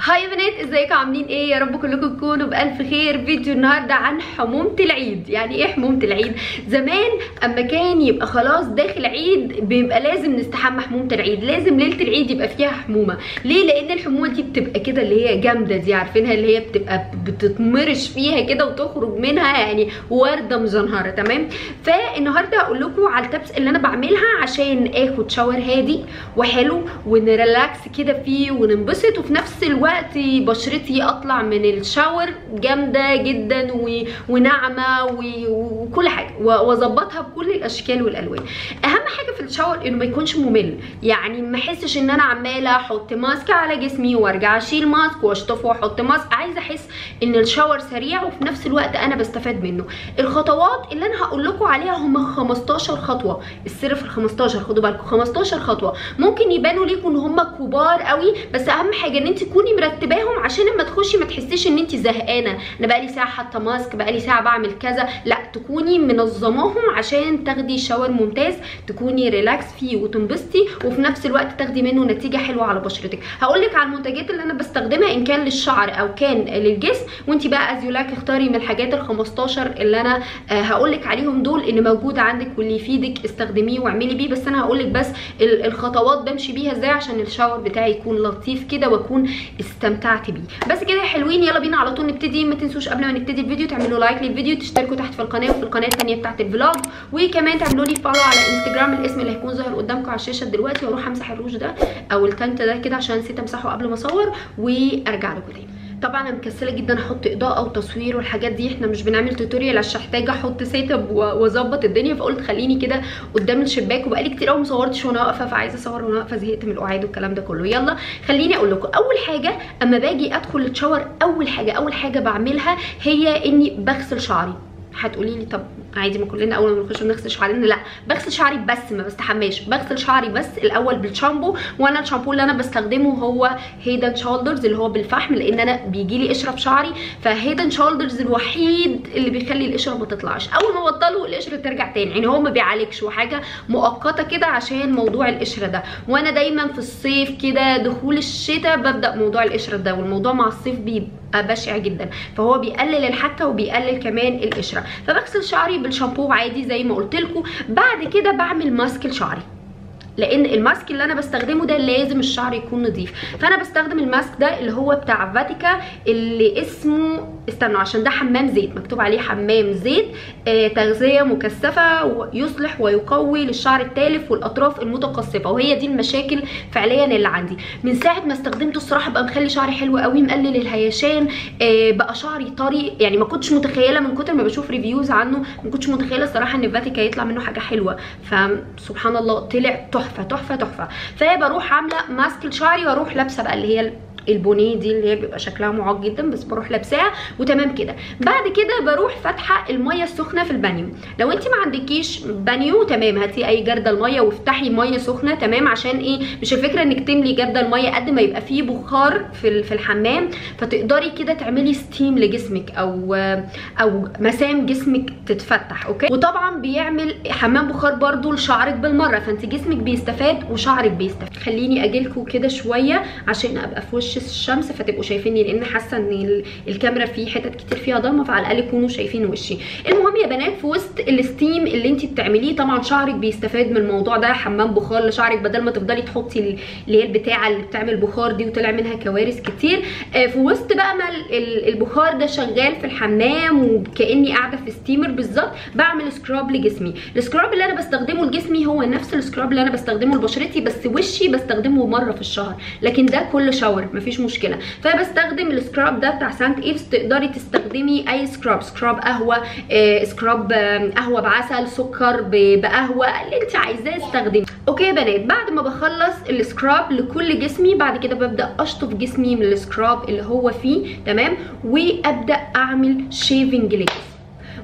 هاي يا بنات ازيكم عاملين ايه يا رب كلكم تكونوا بالف خير فيديو النهارده عن حمومه العيد يعني ايه حمومه العيد زمان اما كان يبقى خلاص داخل عيد بيبقى لازم نستحمى حمومه العيد لازم ليله العيد يبقى فيها حمومه ليه لان الحمومه دي بتبقى كده اللي هي جامده دي عارفينها اللي هي بتبقى بتتمرش فيها كده وتخرج منها يعني ورده مزنهره تمام فالنهارده هقول لكم على التبس اللي انا بعملها عشان اخد شاور هادي وحلو ونريلاكس كده فيه وننبسط وفي نفس الوقت بشرتي اطلع من الشاور جامده جدا و... وناعمه و... وكل حاجه واظبطها بكل الاشكال والالوان اهم حاجه في الشاور انه ما يكونش ممل يعني ما احسش ان انا عماله احط ماسك على جسمي وارجع اشيل ماسك واشطفه واحط ماسك عايزه احس ان الشاور سريع وفي نفس الوقت انا بستفاد منه الخطوات اللي انا هقول لكم عليها هم 15 خطوه السر في ال 15 خدوا بالكم 15 خطوه ممكن يبانوا ليكم ان هم كبار قوي بس اهم حاجه ان انت تكوني مرتباهم عشان لما تخشي ما تحسيش ان انت زهقانه انا بقالي ساعه حاطه ماسك بقالي ساعه بعمل كذا لا تكوني منظماهم عشان تاخدي شاور ممتاز تكوني ريلاكس فيه وتنبسطي وفي نفس الوقت تاخدي منه نتيجه حلوه على بشرتك هقول لك على المنتجات اللي انا بستخدمها ان كان للشعر او كان للجسم وانت بقى ازيولاك اختاري من الحاجات ال 15 اللي انا هقول لك عليهم دول اللي موجود عندك واللي يفيدك استخدميه واعملي بيه بس انا هقول لك بس الخطوات بمشي بيها ازاي عشان الشاور بتاعي يكون لطيف كده واكون استمتعت بيه بس كده يا حلوين يلا بينا على طول نبتدي ما تنسوش قبل ما نبتدي الفيديو تعملوا لايك للفيديو تشتركوا تحت في القناه وفي القناه الثانيه بتاعت الفلوج وكمان تعملوا لي فولو على انستجرام الاسم اللي هيكون ظاهر قدامكم على الشاشه دلوقتي واروح امسح الروج ده او التنت ده كده عشان نسيت امسحه قبل ما اصور وارجع لكم تاني طبعا انا مكسله جدا احط اضاءه وتصوير والحاجات دي احنا مش بنعمل توتوريال عشان محتاجه احط سيت اب واظبط الدنيا فقلت خليني كده قدام الشباك وبقالي كتير قوي ما صورتش وانا واقفه فعايزه اصور وانا واقفه زهقت من القعاد والكلام ده كله يلا خليني اقول لكم اول حاجه اما باجي ادخل الشاور اول حاجه اول حاجه بعملها هي اني بغسل شعري هتقولي لي طب عادي ما كلنا اول ما بنخش بنغسل شعرنا لا بغسل شعري بس ما بستحماش بغسل شعري بس الاول بالشامبو وانا الشامبو اللي انا بستخدمه هو هيدن شولدرز اللي هو بالفحم لان انا بيجي لي قشره في شعري فهيدن شولدرز الوحيد اللي بيخلي القشره ما تطلعش اول ما بطله القشره ترجع تاني يعني هو ما بيعالجش وحاجه مؤقته كده عشان موضوع القشره ده وانا دايما في الصيف كده دخول الشتاء ببدا موضوع القشره ده والموضوع مع الصيف بيبقى بشع جدا فهو بيقلل الحكه وبيقلل كمان القشره فبغسل شعري بالشامبو عادي زي ما قلت لكم بعد كده بعمل ماسك لشعري لان الماسك اللي انا بستخدمه ده لازم الشعر يكون نظيف فانا بستخدم الماسك ده اللي هو بتاع فاتيكا اللي اسمه استنوا عشان ده حمام زيت مكتوب عليه حمام زيت آه تغذيه مكثفه ويصلح ويقوي للشعر التالف والاطراف المتقصفه وهي دي المشاكل فعليا اللي عندي من ساعه ما استخدمته الصراحه بقى مخلي شعري حلو قوي مقلل الهيشان آه بقى شعري طري يعني ما كنتش متخيله من كتر ما بشوف ريفيوز عنه ما كنتش متخيله الصراحه ان فاتيكا يطلع منه حاجه حلوه فسبحان الله طلع تحفه تحفه تحفه فبروح عامله ماسك لشعري واروح لابسه بقى اللي هي البونيه دي اللي هي بيبقى شكلها معاق جدا بس بروح لابساها وتمام كده بعد كده بروح فاتحه الميه السخنه في البانيو لو انت ما عندكيش بانيو تمام هاتي اي جرده الميه وافتحي ميه سخنه تمام عشان ايه مش الفكره انك تملي جرده الميه قد ما يبقى فيه بخار في في الحمام فتقدري كده تعملي ستيم لجسمك او او مسام جسمك تتفتح اوكي وطبعا بيعمل حمام بخار برده لشعرك بالمره فانت جسمك بيستفاد وشعرك بيستفاد خليني اجيلكوا كده شويه عشان ابقى في وش الشمس فتبقوا شايفيني لان حاسه ان الكاميرا في حتت كتير فيها ضلمه فعلى الاقل تكونوا شايفين وشي المهم يا بنات في وسط الستيم اللي انت بتعمليه طبعا شعرك بيستفاد من الموضوع ده حمام بخار لشعرك بدل ما تفضلي تحطي اللي هي البتاعه اللي بتعمل بخار دي وطلع منها كوارث كتير في وسط بقى ما البخار ده شغال في الحمام وكاني قاعده في ستيمر بالظبط بعمل سكراب لجسمي السكراب اللي انا بستخدمه لجسمي هو نفس السكراب اللي انا بستخدمه لبشرتي بس وشي بستخدمه مره في الشهر لكن ده كل شاور مفيش مشكله فبستخدم السكراب ده بتاع سانت ايفز تقدري تستخدمي اي سكراب سكراب قهوه آه سكراب آه قهوه بعسل سكر بقهوه اللي انت عايزاه استخدمي اوكي يا بنات بعد ما بخلص السكراب لكل جسمي بعد كده ببدا اشطف جسمي من السكراب اللي هو فيه تمام وابدا اعمل شيفنج لجسمي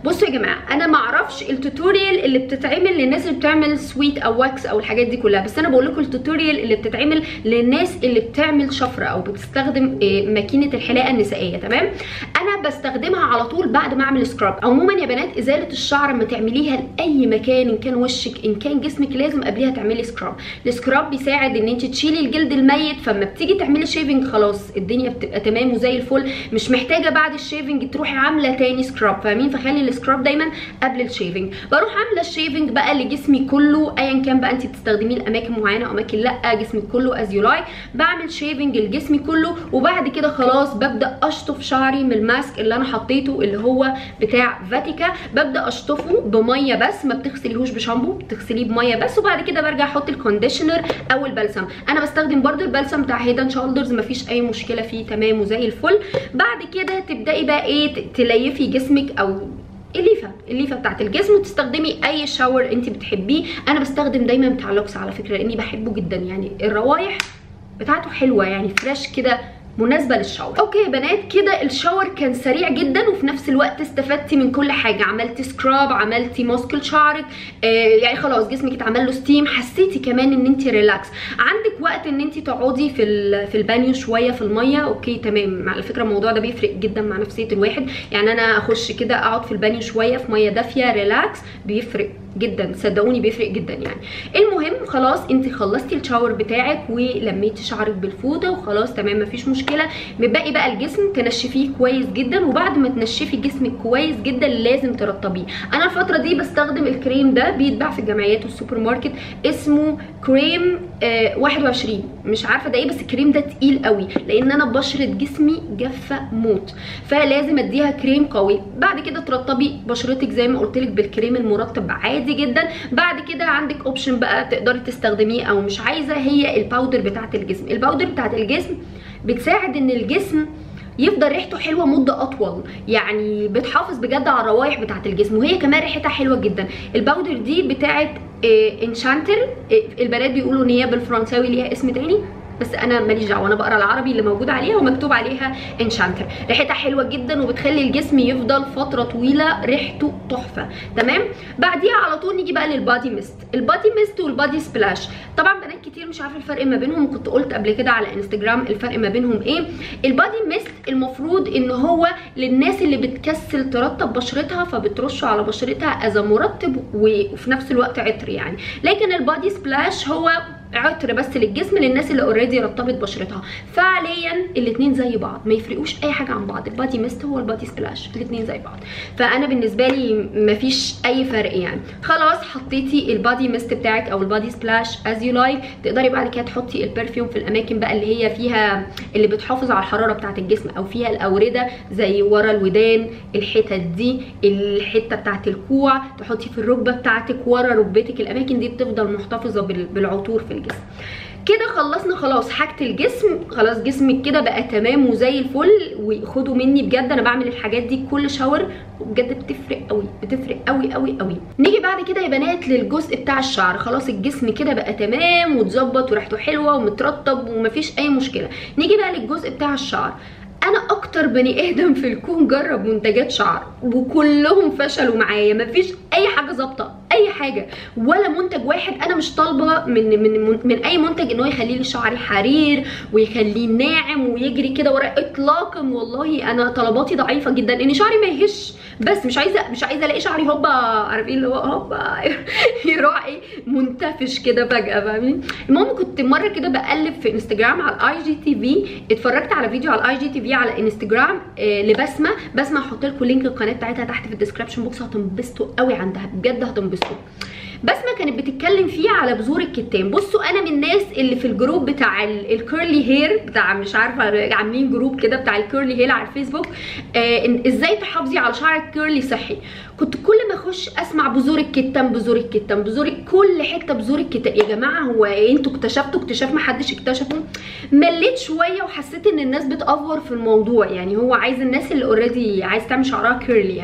بصوا يا جماعه انا ما اعرفش التوتوريال اللي بتتعمل للناس اللي بتعمل سويت او واكس او الحاجات دي كلها بس انا بقول لكم التوتوريال اللي بتتعمل للناس اللي بتعمل شفره او بتستخدم آه، ماكينه الحلاقه النسائيه تمام انا بستخدمها على طول بعد ما اعمل سكراب عموما يا بنات ازاله الشعر ما تعمليها لاي مكان ان كان وشك ان كان جسمك لازم قبلها تعملي سكراب السكراب بيساعد ان انت تشيلي الجلد الميت فلما بتيجي تعملي شيفنج خلاص الدنيا بتبقى تمام وزي الفل مش محتاجه بعد الشيفنج تروحي عامله تاني سكراب فاهمين فخلي السكراب دايما قبل الشيفنج بروح عامله الشيفنج بقى لجسمي كله ايا كان بقى انت بتستخدميه لاماكن معينه او اماكن لا جسمك كله از يو لايك بعمل شيفنج لجسمي كله وبعد كده خلاص ببدا اشطف شعري من الماسك اللي انا حطيته اللي هو بتاع فاتيكا ببدا اشطفه بميه بس ما بتغسليهوش بشامبو بتغسليه بميه بس وبعد كده برجع احط الكونديشنر او البلسم انا بستخدم برده البلسم بتاع هيدن شولدرز مفيش اي مشكله فيه تمام وزي الفل بعد كده تبداي بقى ايه ت- تليفي جسمك او الليفه الليفه بتاعت الجسم وتستخدمي اي شاور انت بتحبيه انا بستخدم دايما بتاع لوكس على فكره لاني بحبه جدا يعني الروايح بتاعته حلوه يعني فريش كده مناسبه للشاور اوكي يا بنات كده الشاور كان سريع جدا وفي نفس الوقت استفدتي من كل حاجه عملتي سكراب عملتي ماسك لشعرك آه يعني خلاص جسمك اتعمل له ستيم حسيتي كمان ان انت ريلاكس عندك وقت ان انت تقعدي في ال- في البانيو شويه في الميه اوكي تمام على فكره الموضوع ده بيفرق جدا مع نفسيه الواحد يعني انا اخش كده اقعد في البانيو شويه في ميه دافيه ريلاكس بيفرق جدا صدقوني بيفرق جدا يعني المهم خلاص انت خلصتي الشاور بتاعك ولميتي شعرك بالفوطه وخلاص تمام مفيش مشكله متبقي بقى الجسم تنشفيه كويس جدا وبعد ما تنشفي جسمك كويس جدا لازم ترطبيه انا الفتره دي بستخدم الكريم ده بيتباع في الجمعيات والسوبر ماركت اسمه كريم آه 21 مش عارفه ده ايه بس الكريم ده تقيل قوي لان انا بشره جسمي جافه موت فلازم اديها كريم قوي بعد كده ترطبي بشرتك زي ما قلت لك بالكريم المرطب عادي جدا بعد كده عندك اوبشن بقى تقدري تستخدميه او مش عايزه هي الباودر بتاعه الجسم الباودر بتاعه الجسم بتساعد ان الجسم يفضل ريحته حلوه مده اطول يعني بتحافظ بجد على الروائح بتاعه الجسم وهي كمان ريحتها حلوه جدا الباودر دي بتاعه انشانتر البنات بيقولوا ان هي بالفرنساوي ليها اسم تاني بس انا ماليش دعوه انا بقرا العربي اللي موجود عليها ومكتوب عليها انشانتر ريحتها حلوه جدا وبتخلي الجسم يفضل فتره طويله ريحته تحفه تمام بعديها على طول نيجي بقى للبادي ميست البادي ميست والبادي سبلاش طبعا بنات كتير مش عارفه الفرق ما بينهم كنت قلت قبل كده على انستجرام الفرق ما بينهم ايه البادي ميست المفروض ان هو للناس اللي بتكسل ترطب بشرتها فبترشه على بشرتها از مرطب وفي نفس الوقت عطر يعني لكن البادي سبلاش هو عطر بس للجسم للناس اللي اوريدي رطبت بشرتها فعليا الاثنين زي بعض ما يفرقوش اي حاجه عن بعض البادي ميست هو البادي سبلاش الاثنين زي بعض فانا بالنسبه لي مفيش اي فرق يعني خلاص حطيتي البادي ميست بتاعك او البادي سبلاش از يو لايك تقدري بعد كده تحطي البرفيوم في الاماكن بقى اللي هي فيها اللي بتحافظ على الحراره بتاعه الجسم او فيها الاورده زي ورا الودان الحتت دي الحته بتاعه الكوع تحطي في الركبه بتاعتك ورا ركبتك الاماكن دي بتفضل محتفظه بال- بالعطور في الجسم كده خلصنا خلاص حاجه الجسم خلاص جسمك كده بقى تمام وزي الفل وخدوا مني بجد انا بعمل الحاجات دي كل شاور وبجد بتفرق قوي بتفرق قوي قوي قوي نيجي بعد كده يا بنات للجزء بتاع الشعر خلاص الجسم كده بقى تمام واتظبط وريحته حلوه ومترطب ومفيش اي مشكله نيجي بقى للجزء بتاع الشعر انا اكتر بني ادم في الكون جرب منتجات شعر وكلهم فشلوا معايا مفيش اي حاجه ظابطه اي حاجه ولا منتج واحد انا مش طالبه من من من اي منتج ان هو يخلي لي شعري حرير ويخليه ناعم ويجري كده ورا اطلاقا والله انا طلباتي ضعيفه جدا ان شعري ما يهش بس مش عايزه مش عايزه الاقي شعري هوبا عارفين اللي هو هوبا يروح ايه منتفش كده فجاه فاهمين المهم كنت مره كده بقلب في انستجرام على الاي جي تي في اتفرجت على فيديو على الاي جي تي في على انستجرام آه لبسمه بسمه هحط لكم لينك القناه بتاعتها تحت في الديسكربشن بوكس هتنبسطوا قوي عندها بجد هتنبسطوا بسمه كانت بتتكلم فيه على بذور الكتان بصوا انا من الناس اللي في الجروب بتاع الكيرلي هير بتاع مش عارفه عاملين جروب كده بتاع الكيرلي هير على الفيسبوك آه إن ازاي تحافظي على شعرك كيرلي صحي كنت كل ما اخش اسمع بذور الكتان بذور الكتان بذور كل حته بذور الكتان يا جماعه هو إيه انتوا اكتشفتوا اكتشاف ما حدش اكتشفه مليت شويه وحسيت ان الناس بتافور في الموضوع يعني هو عايز الناس اللي اوريدي عايز تعمل شعرها كيرلي يعني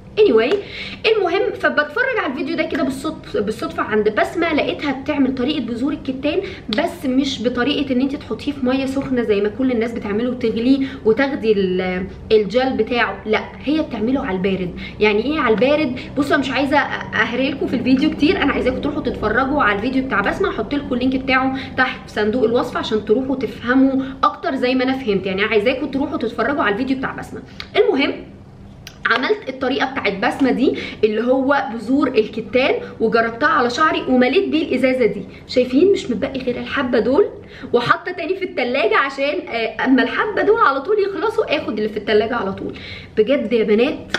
anyway المهم فبتفرج على الفيديو ده كده بالصدفه بالصدفه عند بسمه لقيتها بتعمل طريقه بذور الكتان بس مش بطريقه ان انت تحطيه في ميه سخنه زي ما كل الناس بتعمله وتغليه وتاخدي الجل بتاعه لا هي بتعمله على البارد يعني ايه على البارد بصوا مش عايزه اهري لكم في الفيديو كتير انا عايزاكم تروحوا تتفرجوا على الفيديو بتاع بسمه هحط لكم اللينك بتاعه تحت في صندوق الوصف عشان تروحوا تفهموا اكتر زي ما انا فهمت يعني عايزاكم تروحوا تتفرجوا على الفيديو بتاع بسمه المهم عملت الطريقه بتاعت بسمه دي اللي هو بذور الكتان وجربتها على شعري ومليت بيه الازازه دي شايفين مش متبقي غير الحبه دول وحاطه تاني في التلاجة عشان اما الحبه دول على طول يخلصوا اخد اللي في التلاجة على طول بجد يا بنات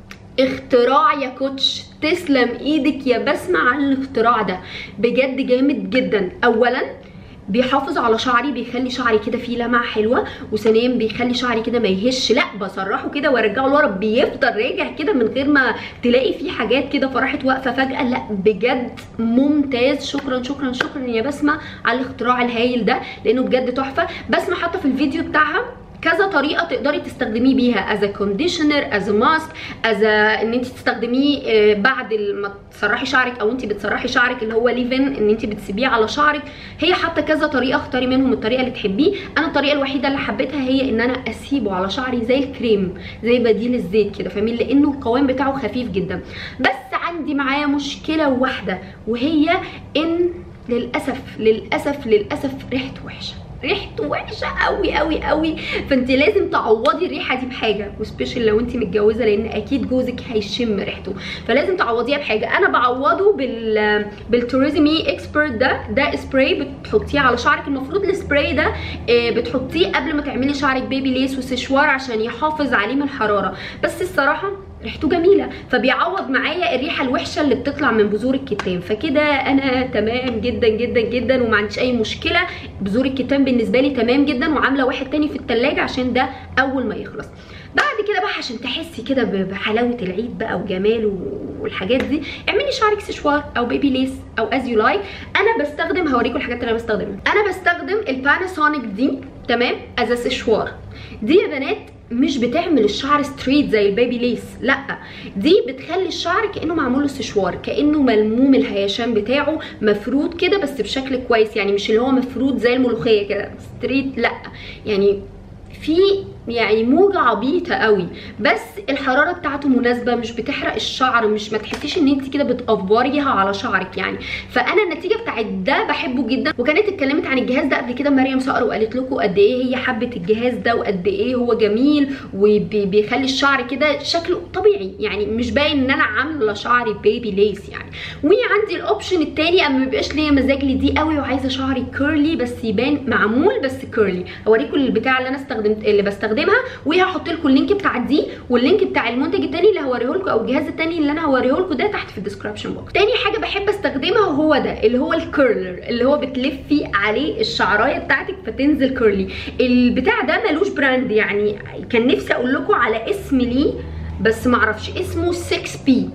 اختراع يا كوتش تسلم ايدك يا بسمه على الاختراع ده بجد جامد جدا اولا بيحافظ على شعري بيخلي شعري كده فيه لمعه حلوه وثانيا بيخلي شعري كده ما يهش لا بسرحه كده وارجعه لورا بيفضل راجع كده من غير ما تلاقي فيه حاجات كده فراحت واقفه فجاه لا بجد ممتاز شكرا شكرا شكرا يا بسمه على الاختراع الهايل ده لانه بجد تحفه بسمه حاطه في الفيديو بتاعها كذا طريقه تقدري تستخدميه بيها از كونديشنر از ماسك از ان انت تستخدميه بعد ما تسرحي شعرك او انت بتسرحي شعرك اللي هو ليفن ان انت بتسيبيه على شعرك هي حاطه كذا طريقه اختاري منهم الطريقه اللي تحبيه انا الطريقه الوحيده اللي حبيتها هي ان انا اسيبه على شعري زي الكريم زي بديل الزيت كده فاهمين لانه القوام بتاعه خفيف جدا بس عندي معاه مشكله واحده وهي ان للاسف للاسف للاسف ريحته وحشه ريحته وحشه قوي قوي قوي فانت لازم تعوضي الريحه دي بحاجه وسبيشال لو انت متجوزه لان اكيد جوزك هيشم ريحته فلازم تعوضيها بحاجه انا بعوضه بال بالتوريزمي اكسبرت ده ده سبراي بتحطيه على شعرك المفروض السبراي ده بتحطيه قبل ما تعملي شعرك بيبي ليس وسشوار عشان يحافظ عليه من الحراره بس الصراحه ريحته جميله فبيعوض معايا الريحه الوحشه اللي بتطلع من بذور الكتان فكده انا تمام جدا جدا جدا وما عنديش اي مشكله بذور الكتان بالنسبه لي تمام جدا وعامله واحد تاني في التلاجة عشان ده اول ما يخلص بعد كده بقى عشان تحسي كده بحلاوه العيد بقى وجماله والحاجات دي اعملي شعرك سشوار او بيبي ليس او از يو لايك انا بستخدم هوريكم الحاجات اللي انا بستخدمها انا بستخدم الباناسونيك دي تمام از سشوار دي يا بنات مش بتعمل الشعر ستريت زي البيبي ليس لا دي بتخلي الشعر كانه معمول له سشوار كانه ملموم الهيشان بتاعه مفرود كده بس بشكل كويس يعني مش اللي هو مفرود زي الملوخيه كده ستريت لا يعني في يعني موجة عبيطة قوي بس الحرارة بتاعته مناسبة مش بتحرق الشعر مش ما تحسيش ان انت كده بتقفريها على شعرك يعني فانا النتيجة بتاعت ده بحبه جدا وكانت اتكلمت عن الجهاز ده قبل كده مريم صقر وقالت لكم قد ايه هي حبت الجهاز ده وقد ايه هو جميل وبيخلي الشعر كده شكله طبيعي يعني مش باين ان انا عامله شعري بيبي ليس يعني وعندي الاوبشن التاني اما مبيبقاش ليا مزاج لدي قوي وعايزه شعري كيرلي بس يبان معمول بس كيرلي هوريكم البتاع اللي انا استخدمت اللي بستخدمها وهحط لكم اللينك بتاع دي واللينك بتاع المنتج التاني اللي هوريه لكم او الجهاز التاني اللي انا هوريه لكم ده تحت في الديسكربشن بوكس تاني حاجه بحب استخدمها هو ده اللي هو الكيرلر اللي هو بتلفي عليه الشعرايه بتاعتك فتنزل كيرلي البتاع ده ملوش براند يعني كان نفسي اقول لكم على اسم ليه بس معرفش اسمه 6 بي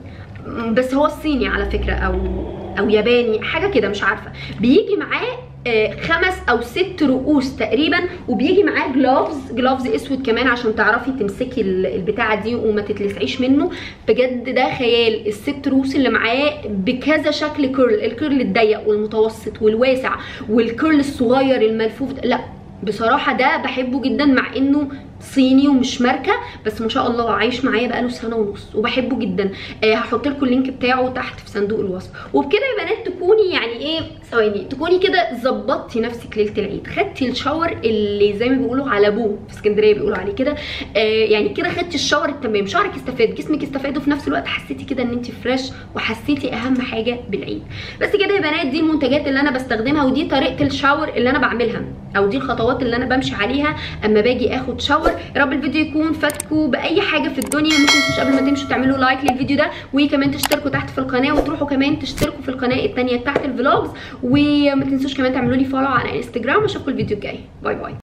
بس هو الصيني على فكره او او ياباني حاجه كده مش عارفه بيجي معاه خمس او ست رؤوس تقريبا وبيجي معاه جلوفز جلوفز اسود كمان عشان تعرفي تمسكي البتاعه دي وما تتلسعيش منه بجد ده خيال الست رؤوس اللي معاه بكذا شكل كيرل الكيرل الضيق والمتوسط والواسع والكيرل الصغير الملفوف لا بصراحه ده بحبه جدا مع انه صيني ومش ماركه بس ما شاء الله عايش معايا بقاله سنه ونص وبحبه جدا آه هحط لكم اللينك بتاعه تحت في صندوق الوصف وبكده يا بنات تكوني يعني ايه ثواني تكوني كده ظبطتي نفسك ليله العيد خدتي الشاور اللي زي ما بيقولوا على ابوه في اسكندريه بيقولوا عليه كده آه يعني كده خدتي الشاور التمام شعرك استفاد جسمك استفاد وفي نفس الوقت حسيتي كده ان انت فريش وحسيتي اهم حاجه بالعيد بس كده يا بنات دي المنتجات اللي انا بستخدمها ودي طريقه الشاور اللي انا بعملها او دي الخطوات اللي انا بمشي عليها اما باجي اخد شاور يا رب الفيديو يكون فاتكم باي حاجه في الدنيا ما تنسوش قبل ما تمشوا تعملوا لايك للفيديو ده وكمان تشتركوا تحت في القناه وتروحوا كمان تشتركوا في القناه الثانيه بتاعت الفلوجز وما تنسوش كمان تعملوا لي فولو على انستجرام واشوفكم الفيديو الجاي باي باي